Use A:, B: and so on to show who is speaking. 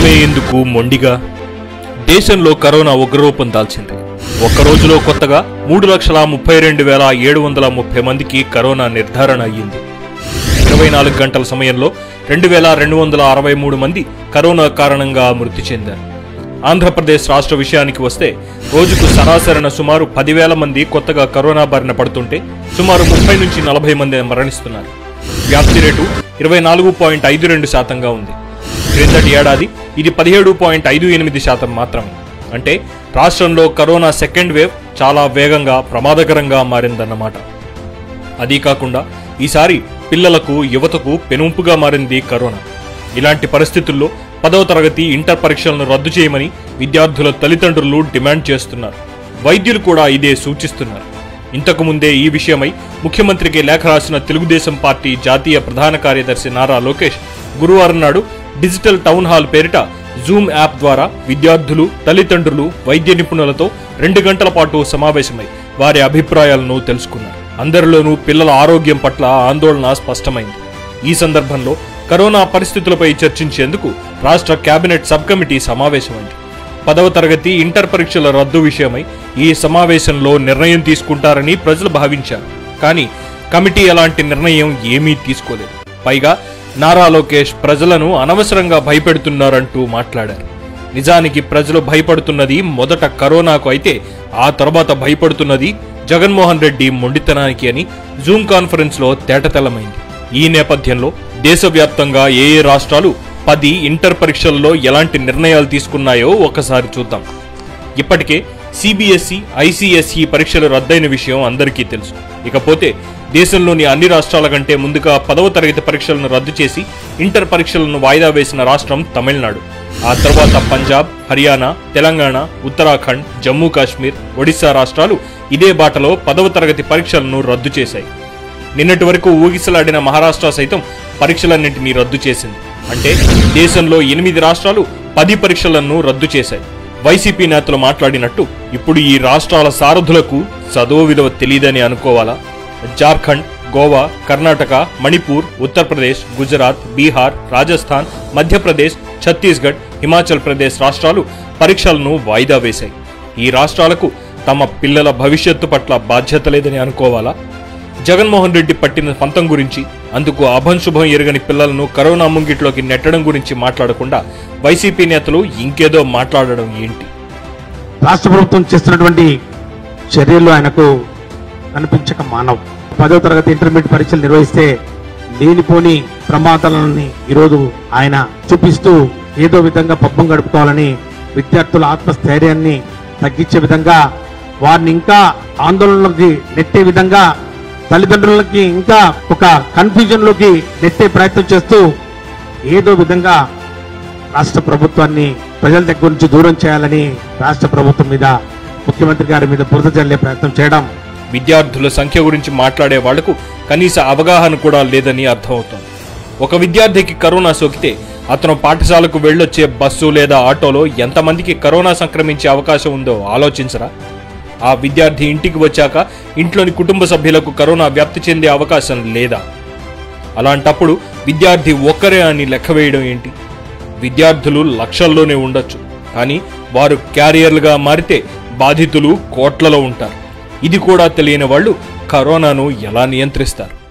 A: మనమేందుకు మొండిగా దేశంలో కరోనా ఉగ్రరూపం దాల్చింది ఒక్క రోజులో కొత్తగా మూడు లక్షల ముప్పై రెండు వేల ఏడు వందల ముప్పై మందికి కరోనా నిర్ధారణ అయ్యింది ఇరవై నాలుగు గంటల సమయంలో రెండు వేల రెండు వందల అరవై మూడు మంది కరోనా కారణంగా మృతి చెందారు ఆంధ్రప్రదేశ్ రాష్ట్ర విషయానికి వస్తే రోజుకు సరాసరిన సుమారు పదివేల మంది కొత్తగా కరోనా బారిన పడుతుంటే సుమారు ముప్పై నుంచి నలభై మంది మరణిస్తున్నారు వ్యాప్తి రేటు ఇరవై నాలుగు పాయింట్ ఐదు రెండు శాతంగా ఉంది క్రిందటి ఏడాది ఇది పదిహేడు పాయింట్ ఐదు ఎనిమిది శాతం మాత్రమే అంటే రాష్ట్రంలో కరోనా సెకండ్ వేవ్ చాలా వేగంగా ప్రమాదకరంగా మారిందన్నమాట అదీ కాకుండా ఈసారి పిల్లలకు యువతకు పెనుంపుగా మారింది కరోనా ఇలాంటి పరిస్థితుల్లో పదవ తరగతి ఇంటర్ పరీక్షలను రద్దు చేయమని విద్యార్థుల తల్లిదండ్రులు డిమాండ్ చేస్తున్నారు వైద్యులు కూడా ఇదే సూచిస్తున్నారు ఇంతకు ముందే ఈ విషయమై ముఖ్యమంత్రికి లేఖ రాసిన తెలుగుదేశం పార్టీ జాతీయ ప్రధాన కార్యదర్శి నారా లోకేష్ గురువారం నాడు డిజిటల్ టౌన్ హాల్ పేరిట జూమ్ యాప్ ద్వారా విద్యార్థులు తల్లిదండ్రులు వైద్య నిపుణులతో రెండు గంటల పాటు సమావేశమై వారి అభిప్రాయాలను తెలుసుకున్నారు అందరిలోనూ పిల్లల ఆరోగ్యం పట్ల ఆందోళన స్పష్టమైంది ఈ సందర్భంలో కరోనా పరిస్థితులపై చర్చించేందుకు రాష్ట్ర కేబినెట్ సబ్ కమిటీ సమావేశమైంది పదవ తరగతి ఇంటర్ పరీక్షల రద్దు విషయమై ఈ సమావేశంలో నిర్ణయం తీసుకుంటారని ప్రజలు భావించారు కానీ కమిటీ ఎలాంటి నిర్ణయం ఏమీ తీసుకోలేదు పైగా నారా లోకేష్ ప్రజలను అనవసరంగా భయపెడుతున్నారంటూ మాట్లాడారు నిజానికి ప్రజలు భయపడుతున్నది మొదట కరోనాకు అయితే ఆ తర్వాత భయపడుతున్నది జగన్మోహన్ రెడ్డి మొండితనానికి అని జూమ్ కాన్ఫరెన్స్ లో తేటతెల్లమైంది ఈ నేపథ్యంలో దేశవ్యాప్తంగా ఏ ఏ రాష్ట్రాలు పది ఇంటర్ పరీక్షల్లో ఎలాంటి నిర్ణయాలు తీసుకున్నాయో ఒకసారి చూద్దాం ఇప్పటికే సిబిఎస్ఈ ఐసిఎస్ఈ పరీక్షలు రద్దయిన విషయం అందరికీ తెలుసు ఇకపోతే దేశంలోని అన్ని రాష్ట్రాల కంటే ముందుగా పదవ తరగతి పరీక్షలను రద్దు చేసి ఇంటర్ పరీక్షలను వాయిదా వేసిన రాష్ట్రం తమిళనాడు ఆ తర్వాత పంజాబ్ హర్యానా తెలంగాణ ఉత్తరాఖండ్ జమ్మూ కాశ్మీర్ ఒడిశా రాష్ట్రాలు ఇదే బాటలో పదవ తరగతి పరీక్షలను రద్దు చేశాయి నిన్నటి వరకు ఊగిసలాడిన మహారాష్ట్ర సైతం పరీక్షలన్నింటినీ రద్దు చేసింది అంటే దేశంలో ఎనిమిది రాష్ట్రాలు పది పరీక్షలను రద్దు చేశాయి వైసీపీ నేతలు మాట్లాడినట్టు ఇప్పుడు ఈ రాష్ట్రాల సారథులకు చదువు విలువ తెలియదని అనుకోవాలా జార్ఖండ్ గోవా కర్ణాటక మణిపూర్ ఉత్తరప్రదేశ్ గుజరాత్ బీహార్ రాజస్థాన్ మధ్యప్రదేశ్ ఛత్తీస్గఢ్ హిమాచల్ ప్రదేశ్ రాష్ట్రాలు పరీక్షలను వాయిదా వేశాయి ఈ రాష్ట్రాలకు తమ పిల్లల భవిష్యత్తు పట్ల బాధ్యత లేదని అనుకోవాలా జగన్మోహన్ రెడ్డి పట్టిన పంతం గురించి అందుకు అభంశుభం ఎరగని పిల్లలను కరోనా ముంగిట్లోకి నెట్టడం గురించి మాట్లాడకుండా వైసీపీ నేతలు ఇంకేదో మాట్లాడడం ఏంటి
B: రాష్ట్ర ప్రభుత్వం చేస్తున్నటువంటి చర్యలు ఆయనకు కనిపించక మానవు పదో తరగతి ఇంటర్మీడియట్ పరీక్షలు నిర్వహిస్తే లేనిపోని ప్రమాదాలని ఈరోజు ఆయన చూపిస్తూ ఏదో విధంగా పబ్బం గడుపుకోవాలని విద్యార్థుల ఆత్మస్థైర్యాన్ని తగ్గించే విధంగా వారిని ఇంకా ఆందోళనలోకి నెట్టే విధంగా తల్లిదండ్రులకి ఇంకా ఒక కన్ఫ్యూజన్ లోకి నెట్టే ప్రయత్నం చేస్తూ ఏదో విధంగా రాష్ట్ర ప్రభుత్వాన్ని ప్రజల దగ్గర నుంచి దూరం చేయాలని రాష్ట్ర ప్రభుత్వం మీద ముఖ్యమంత్రి గారి మీద బురద జల్లే ప్రయత్నం చేయడం
A: విద్యార్థుల సంఖ్య గురించి మాట్లాడే వాళ్లకు కనీస అవగాహన కూడా లేదని అర్థమవుతోంది ఒక విద్యార్థికి కరోనా సోకితే అతను పాఠశాలకు వెళ్ళొచ్చే బస్సు లేదా ఆటోలో ఎంతమందికి కరోనా సంక్రమించే అవకాశం ఉందో ఆలోచించరా ఆ విద్యార్థి ఇంటికి వచ్చాక ఇంట్లోని కుటుంబ సభ్యులకు కరోనా వ్యాప్తి చెందే అవకాశం లేదా అలాంటప్పుడు విద్యార్థి ఒక్కరే అని లెక్క వేయడం ఏంటి విద్యార్థులు లక్షల్లోనే ఉండొచ్చు కానీ వారు క్యారియర్లుగా మారితే బాధితులు కోట్లలో ఉంటారు ఇది కూడా తెలియని వాళ్ళు కరోనాను ఎలా నియంత్రిస్తారు